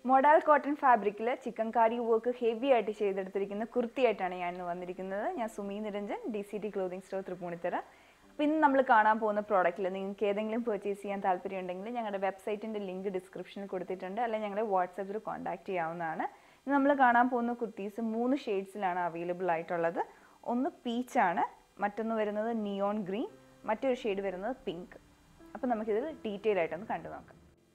modal cotton ഫാബ്രിക്കിൽ chikankari work heavy ആയിട്ട് ചെയ്തെടുത്തിരിക്കുന്ന കുർത്തിയായിട്ടാണ് ഞാൻ ഇന്ന് വന്നിരിക്കുന്നത് ഞാൻ Sumi Niranjan D C T clothing store Tripunithura അപ്പോൾ ഇന്ന് നമ്മൾ കാണാൻ പോകുന്ന പ്രോഡക്റ്റിൽ നിങ്ങൾക്ക് ഏതെങ്കിലും പർച്ചേസ് ചെയ്യാൻ താല്പര്യമുണ്ടെങ്കിൽ ഞങ്ങളുടെ വെബ്സൈറ്റിൻ്റെ ലിങ്ക് ഡിസ്ക്രിപ്ഷനിൽ കൊടുത്തിട്ടുണ്ട് അല്ലെങ്കിൽ ഞങ്ങളുടെ വാട്സാപ്പിൽ കോൺടാക്ട് ചെയ്യാവുന്നതാണ് ഇന്ന് നമ്മൾ കാണാൻ പോകുന്ന കുർത്തീസ് മൂന്ന് ഷെയ്ഡ്സിലാണ് അവൈലബിൾ ആയിട്ടുള്ളത് ഒന്ന് പീച്ചാണ് മറ്റൊന്ന് വരുന്നത് നിയോൺ ഗ്രീൻ മറ്റൊരു ഷെയ്ഡ് വരുന്നത് പിങ്ക് അപ്പോൾ നമുക്കിത് ഡീറ്റെയിൽ ആയിട്ടൊന്ന് കണ്ടു നോക്കാം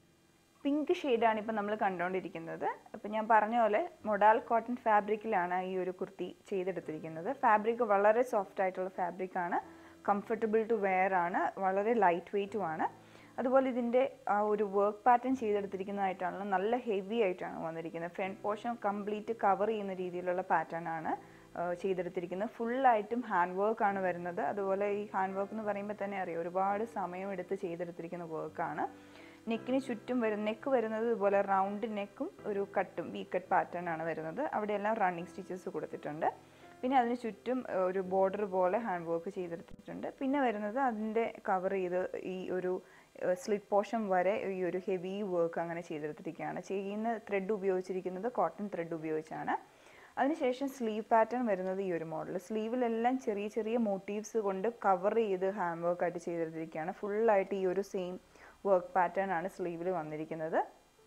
പിങ്ക് ഷെയ്ഡാണ് ഇപ്പം നമ്മൾ കണ്ടുകൊണ്ടിരിക്കുന്നത് അപ്പം ഞാൻ പറഞ്ഞ പോലെ മൊഡാൽ കോട്ടൺ ഫാബ്രിക്കിലാണ് ഈ ഒരു കുർത്തി ചെയ്തെടുത്തിരിക്കുന്നത് ഫാബ്രിക് വളരെ സോഫ്റ്റ് ആയിട്ടുള്ള ഫാബ്രിക്കാണ് കംഫർട്ടബിൾ ടു വെയർ ആണ് വളരെ ലൈറ്റ് വെയ്റ്റും ആണ് അതുപോലെ ഇതിൻ്റെ ആ ഒരു വർക്ക് പാറ്റേൺ ചെയ്തെടുത്തിരിക്കുന്നതായിട്ടാണല്ലോ നല്ല ഹെവി ആയിട്ടാണ് വന്നിരിക്കുന്നത് ഫ്രണ്ട് പോർഷൻ കംപ്ലീറ്റ് കവർ ചെയ്യുന്ന രീതിയിലുള്ള പാറ്റേൺ ആണ് ആ, ചെയ്തെടുത്തിരിക്കുന്നത് ഫുള്ളായിട്ടും ഹാൻഡ് വർക്ക് ആണ് വരുന്നത് അതുപോലെ ഈ ഹാൻഡ് വർക്ക് എന്ന് പറയുമ്പോൾ തന്നെ അറിയാം ഒരുപാട് സമയം എടുത്ത് ചെയ്തെടുത്തിരിക്കുന്ന വർക്കാണ് നെക്കിന് ചുറ്റും വരുന്ന നെക്ക് വരുന്നത് ഇതുപോലെ റൗണ്ട് നെക്കും ഒരു കട്ടും വി കട്ട് പാറ്റേൺ ആണ് വരുന്നത് അവിടെയെല്ലാം റണ്ണിങ് സ്റ്റിച്ചസ് കൊടുത്തിട്ടുണ്ട് പിന്നെ അതിന് ചുറ്റും ഏഹ്, ഒരു ബോർഡർ പോലെ ഹാൻഡ് വർക്ക് ചെയ്തെടുത്തിട്ടുണ്ട് പിന്നെ വരുന്നത് അതിൻ്റെ കവർ ചെയ്ത് ഈ ഒരു സ്ലിറ്റ് പോർഷൻ വരെ ഈ ഒരു ഹെവി വർക്ക് അങ്ങനെ ചെയ്തെടുത്തിരിക്കുകയാണ് ചെയ്യുന്ന ത്രെഡ് ഉപയോഗിച്ചിരിക്കുന്നത് കോട്ടൺ ത്രെഡ് ഉപയോഗിച്ചാണ് അതിനുശേഷം സ്ലീവ് പാറ്റേൺ വരുന്നത് ഈ ഒരു മോഡൽ സ്ലീവിലെല്ലാം ചെറിയ ചെറിയ മോട്ടീവ്സ് കൊണ്ട് കവർ ചെയ്ത് ഹാൻഡ് വർക്ക് ആയിട്ട് ചെയ്തെടുത്തിരിക്കുകയാണ് ഫുള്ളായിട്ട് ഈ ഒരു സെയിം വർക്ക് പാറ്റേൺ ആണ് സ്ലീവിൽ വന്നിരിക്കുന്നത്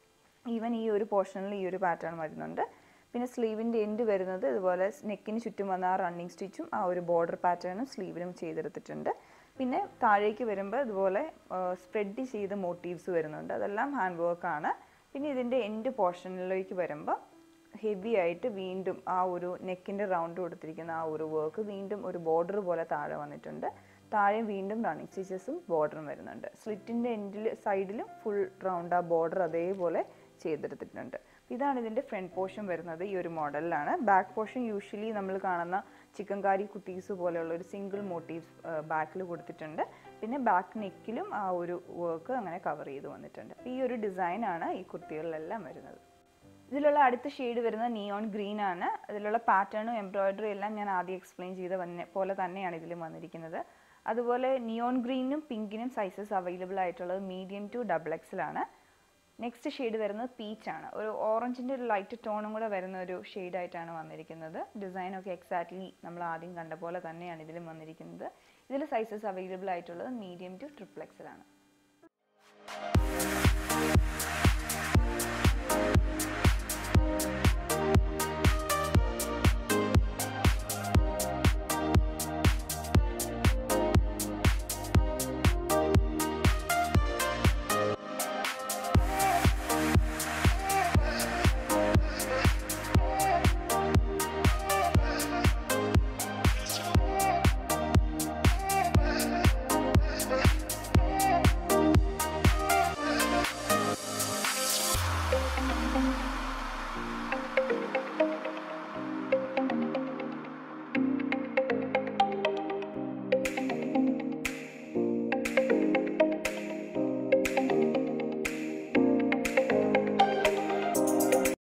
ഈവൻ ഈ ഒരു പോർഷനിൽ ഈ ഒരു പാറ്റേൺ വരുന്നുണ്ട് പിന്നെ സ്ലീവിൻ്റെ എൻഡ് വരുന്നത് ഇതുപോലെ നെക്കിന് ചുറ്റും വന്ന ആ റണ്ണിങ് സ്റ്റിച്ചും ആ ഒരു ബോർഡർ പാറ്റേണും സ്ലീവിലും ചെയ്തെടുത്തിട്ടുണ്ട് പിന്നെ താഴേക്ക് വരുമ്പോൾ ഇതുപോലെ സ്പ്രെഡ് ചെയ്ത് മോട്ടീവ്സ് വരുന്നുണ്ട് അതെല്ലാം ഹാൻഡ് വർക്കാണ് പിന്നെ ഇതിൻ്റെ എൻഡ് പോർഷനിലേക്ക് വരുമ്പോൾ ഹെവി ആയിട്ട് വീണ്ടും ആ ഒരു നെക്കിൻ്റെ റൗണ്ട് കൊടുത്തിരിക്കുന്ന ആ ഒരു വർക്ക് വീണ്ടും ഒരു ബോർഡർ പോലെ താഴെ വന്നിട്ടുണ്ട് താഴെ വീണ്ടും റണ്ണിങ് സ്റ്റിച്ചസും ബോർഡറും വരുന്നുണ്ട് സ്ലിറ്റിൻ്റെ എൻഡിൽ സൈഡിലും ഫുൾ റൗണ്ട് ആ ബോർഡർ അതേപോലെ ചെയ്തെടുത്തിട്ടുണ്ട് ഇതാണ് ഇതിൻ്റെ ഫ്രണ്ട് പോർഷൻ വരുന്നത് ഈ ഒരു മോഡലിലാണ് ബാക്ക് പോർഷൻ യൂഷ്വലി നമ്മൾ കാണുന്ന ചിക്കൻ കാരി കുട്ടീസ് പോലെയുള്ള ഒരു സിംഗിൾ മോട്ടീവ്സ് ബാക്കിൽ കൊടുത്തിട്ടുണ്ട് പിന്നെ ബാക്ക് നെക്കിലും ആ ഒരു വർക്ക് അങ്ങനെ കവർ ചെയ്ത് വന്നിട്ടുണ്ട് ഈ ഒരു ഡിസൈനാണ് ഈ കുർത്തികളിലെല്ലാം വരുന്നത് ഇതിലുള്ള അടുത്ത ഷെയ്ഡ് വരുന്നത് നിയോൺ ഗ്രീൻ ആണ് അതിലുള്ള പാറ്റേണും എംബ്രോയിഡറി എല്ലാം ഞാൻ ആദ്യം എക്സ്പ്ലെയിൻ ചെയ്ത വന്നെ പോലെ തന്നെയാണ് ഇതിലും വന്നിരിക്കുന്നത് അതുപോലെ നിയോൺ ഗ്രീനും പിങ്കിനും സൈസസ് അവൈലബിൾ ആയിട്ടുള്ളത് മീഡിയം ടു ഡബിൾ എക്സിലാണ് നെക്സ്റ്റ് ഷെയ്ഡ് വരുന്നത് പീച്ച് ആണ് ഒരു ഓറഞ്ചിൻ്റെ ഒരു ലൈറ്റ് ടോണും കൂടെ വരുന്ന ഒരു ഷെയ്ഡായിട്ടാണ് വന്നിരിക്കുന്നത് ഡിസൈനൊക്കെ എക്സാക്ട്ലി നമ്മൾ ആദ്യം കണ്ട പോലെ തന്നെയാണ് ഇതിലും വന്നിരിക്കുന്നത് ഇതിൽ സൈസസ് അവൈലബിൾ ആയിട്ടുള്ളത് മീഡിയം ടു ട്രിപ്പിൾ എക്സിലാണ്